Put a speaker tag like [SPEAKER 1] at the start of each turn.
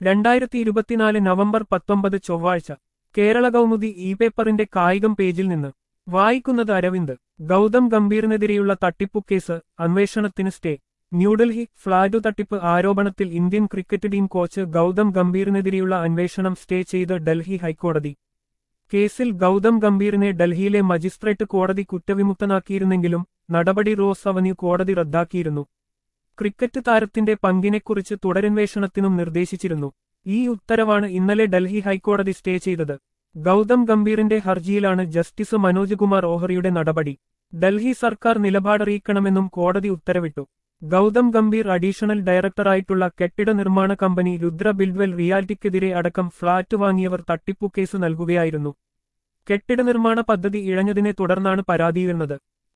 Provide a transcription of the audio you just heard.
[SPEAKER 1] രണ്ടായിരത്തി ഇരുപത്തിനാല് നവംബർ പത്തൊമ്പത് ചൊവ്വാഴ്ച കേരള കൗമുദി ഇ പേപ്പറിന്റെ കായികം പേജിൽ നിന്ന് വായിക്കുന്നത് അരവിന്ദ് ഗൗതം ഗംഭീറിനെതിരെയുള്ള തട്ടിപ്പു കേസ് അന്വേഷണത്തിന് സ്റ്റേ ന്യൂഡൽഹി ഫ്ളാറ്റു തട്ടിപ്പ് ആരോപണത്തിൽ Indian cricket team coach Gautam ഗംഭീറിനെതിരെയുള്ള അന്വേഷണം സ്റ്റേ ചെയ്ത് ഡൽഹി ഹൈക്കോടതി കേസിൽ ഗൗതം ഗംഭീറിനെ ഡൽഹിയിലെ മജിസ്ട്രേറ്റ് കോടതി കുറ്റവിമുക്തനാക്കിയിരുന്നെങ്കിലും നടപടി റോസ് അവന്യൂ കോടതി റദ്ദാക്കിയിരുന്നു ക്രിക്കറ്റ് താരത്തിന്റെ പങ്കിനെക്കുറിച്ച് തുടരന്വേഷണത്തിനും നിർദ്ദേശിച്ചിരുന്നു ഈ ഉത്തരവാണ് ഇന്നലെ ഡൽഹി ഹൈക്കോടതി സ്റ്റേ ചെയ്തത് ഗൗതം ഗംഭീറിന്റെ ഹർജിയിലാണ് ജസ്റ്റിസ് മനോജ് കുമാർ ഓഹറിയുടെ നടപടി ഡൽഹി സർക്കാർ നിലപാടറിയിക്കണമെന്നും കോടതി ഉത്തരവിട്ടു ഗൗതം ഗംഭീർ അഡീഷണൽ ഡയറക്ടറായിട്ടുള്ള കെട്ടിട നിർമ്മാണ കമ്പനി രുദ്ര ബിൽഡ്വെൽ റിയാലിറ്റിക്കെതിരെ അടക്കം ഫ്ളാറ്റ് വാങ്ങിയവർ തട്ടിപ്പു കേസ് നൽകുകയായിരുന്നു കെട്ടിട നിർമ്മാണ പദ്ധതി ഇഴഞ്ഞതിനെ തുടർന്നാണ് പരാതിയിരുന്നത്